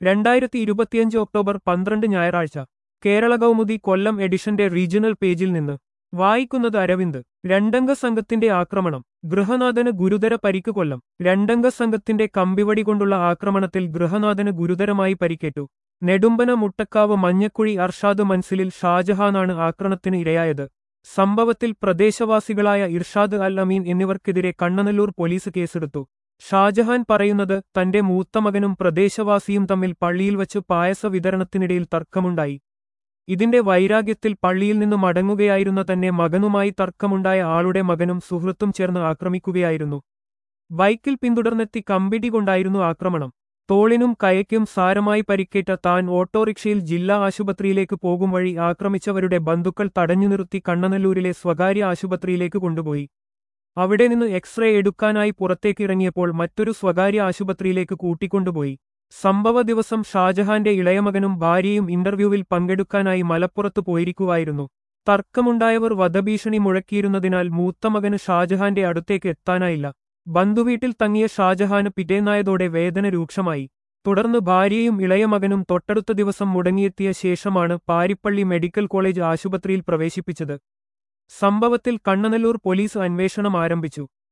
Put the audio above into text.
രണ്ടായിരത്തി ഇരുപത്തിയഞ്ച് ഒക്ടോബർ പന്ത്രണ്ട് ഞായറാഴ്ച കേരള കൗമുദി കൊല്ലം എഡിഷന്റെ റീജിയണൽ പേജിൽ നിന്ന് വായിക്കുന്നത് അരവിന്ദ് രണ്ടംഗ സംഘത്തിന്റെ ആക്രമണം ഗൃഹനാഥന് ഗുരുതര പരിക്ക് കൊല്ലം രണ്ടംഗ സംഘത്തിന്റെ കമ്പിവടി കൊണ്ടുള്ള ആക്രമണത്തിൽ ഗൃഹനാഥന് ഗുരുതരമായി പരിക്കേറ്റു നെടുമ്പന മുട്ടക്കാവ് മഞ്ഞക്കുഴി അർഷാദ് മൻസിലിൽ ഷാജഹാനാണ് ആക്രമണത്തിന് ഇരയായത് സംഭവത്തിൽ പ്രദേശവാസികളായ ഇർഷാദ് അൽ അമീൻ എന്നിവർക്കെതിരെ കണ്ണനല്ലൂർ പോലീസ് കേസെടുത്തു ഷാജഹാൻ പറയുന്നത് തന്റെ മൂത്തമകനും പ്രദേശവാസിയും തമ്മിൽ പള്ളിയിൽ വച്ച് പായസ വിതരണത്തിനിടയിൽ തർക്കമുണ്ടായി ഇതിന്റെ വൈരാഗ്യത്തിൽ പള്ളിയിൽ നിന്ന് മടങ്ങുകയായിരുന്ന തന്നെ മകനുമായി തർക്കമുണ്ടായ ആളുടെ മകനും സുഹൃത്തും ചേർന്ന് ആക്രമിക്കുകയായിരുന്നു ബൈക്കിൽ പിന്തുടർന്നെത്തി കമ്പിടി കൊണ്ടായിരുന്നു ആക്രമണം തോളിനും കയയ്ക്കും സാരമായി പരിക്കേറ്റ താൻ ഓട്ടോറിക്ഷയിൽ ജില്ലാ ആശുപത്രിയിലേക്ക് പോകും വഴി ആക്രമിച്ചവരുടെ ബന്ധുക്കൾ തടഞ്ഞു നിർത്തി കണ്ണനല്ലൂരിലെ സ്വകാര്യ ആശുപത്രിയിലേക്ക് കൊണ്ടുപോയി അവിടെ നിന്ന് എക്സ്റേ എടുക്കാനായി പുറത്തേക്കിറങ്ങിയപ്പോൾ മറ്റൊരു സ്വകാര്യ ആശുപത്രിയിലേക്ക് കൂട്ടിക്കൊണ്ടുപോയി സംഭവ ദിവസം ഷാജഹാന്റെ ഇളയമകനും ഭാര്യയും ഇന്റർവ്യൂവിൽ പങ്കെടുക്കാനായി മലപ്പുറത്ത് പോയിരിക്കുവായിരുന്നു തർക്കമുണ്ടായവർ വധഭീഷണി മുഴക്കിയിരുന്നതിനാൽ മൂത്തമകന് ഷാജഹാന്റെ അടുത്തേക്ക് എത്താനായില്ല ബന്ധുവീട്ടിൽ തങ്ങിയ ഷാജഹാന് പിറ്റേന്നായതോടെ വേദന രൂക്ഷമായി തുടർന്ന് ഭാര്യയും ഇളയമകനും തൊട്ടടുത്ത ദിവസം മുടങ്ങിയെത്തിയ ശേഷമാണ് പാരിപ്പള്ളി മെഡിക്കൽ കോളേജ് ആശുപത്രിയിൽ പ്രവേശിപ്പിച്ചത് സംഭവത്തിൽ കണ്ണനല്ലൂർ പോലീസ് അന്വേഷണം ആരംഭിച്ചു